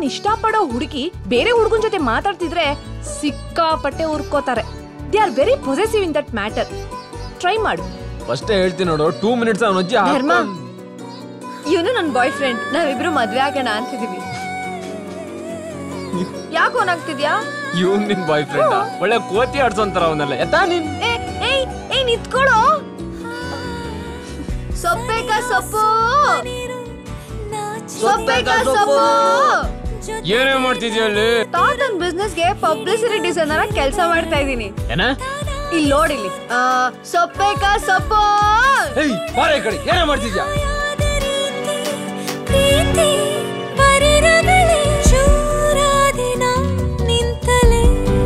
ಇಷ್ಟಪಡೋ ಹುಡುಗಿ ಬೇರೆ ಹುಡುಗನ್ ಜೊತೆ ಮಾತಾಡ್ತಿದ್ರೆ ಸಿಕ್ಕಾಪಟ್ಟೆ ಉರ್ಕೋತಾರೆ they are very possessive in that matter try ಮಾಡು ಫಸ್ಟೇ ಹೇಳ್ತೀನಿ ನೋಡು ಟೂ ಮಿನಿಟ್ಸ್ ಅವನ ಅಜ್ಜಿ ಧರ್ಮ ಹಾಕ್ಕೊಂಡ್- ಇವನು ನನ್ನ ಬಾಯ್ ಫ್ರೆಂಡ್ ನಾವಿಬ್ರು ಮದ್ವೆ ಆಗೋಣ ಅಂತಿದೀವಿ ಯಾಕೆ ಓನಾಗ್ತಿದ್ಯಾ ಇವ್ನ್ ನಿನ್ ಬಾಯ್ ಫ್ರೆಂಡ್ ಒಳ್ಳೆ ಕೋತಿ ಆಡ್ಸೋಂತಾರ ಅವನ್ನೆಲ್ಲ ಎತ್ತಾ ನೀನ್ ಏ ಏಯ್ ಏಯ್ ನಿಂತ್ಕೊಳ್ಳೋ ಸೊಪ್ಪೇಕ ಸೊಪ್ಪು ಸೊಪ್ಪೇಕ ಸೊಪ್ಪು ಏನೇ ಮಾಡ್ತಿದ್ಯ ಅಲ್ಲಿ ತಾತನ್ ಬಿಸ್ನೆಸ್ಗೆ ಪಬ್ಲಿಸಿಟಿ ಡಿಸೈನರ್ ಕೆಲಸ ಮಾಡ್ತಾ ಇದ್ದೀನಿ ಏನ ಇಲ್ಲಿ ನೋಡಿಲ್ಲಿ ಆ, ಸೊಪ್ಪೇಕ ಸೊಪ್ಪು ಏಯ್ ಬಾರ ಈ ಕಡೆ ಏನೇ ಮಾಡ್ತಿದ್ಯಾ ಪ್ರೀತಿ ಪರಿರಗಳೇ ಶೂರಾದಿನ ನಿಂತಲೇ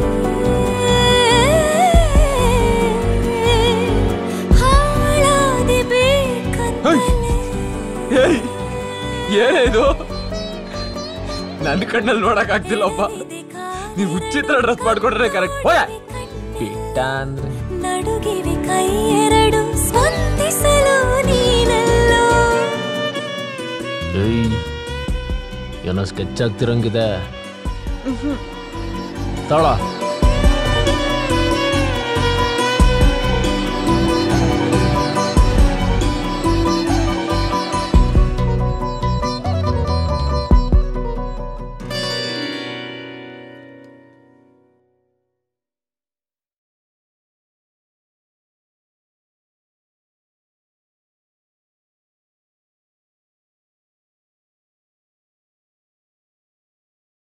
ಹಾಳಾದಿ ಬೇಕಂತಲೇ ಏಯ್ ಏನೇ ಇದು ನನ್ನ ಕಣ್ಣಲ್ಲಿ ನೋಡಕ್ ಆಗ್ತಿಲ್ಲಪ್ಪ ನೀವ್ ಹುಚ್ಚಿತ್ರ ಡ್ರೆಸ್ ಮಾಡ್ಕೊಂಡ್ರೆ ಕರೆಕ್ಟ್ ಹೋಯ ಬಿಟ್ಟ ಅಂದ್ರೆ ನಡುಗಿವೆ ಕೈ ಎರಡು ಸ್ಪಂದಿಸಲು ನೀನೆಲ್ಲೋ ಏಯ್ ಏನೋ ಸ್ಕೆಚ್ ಆಗ್ತಿರಂಗಿದೆ ತಳ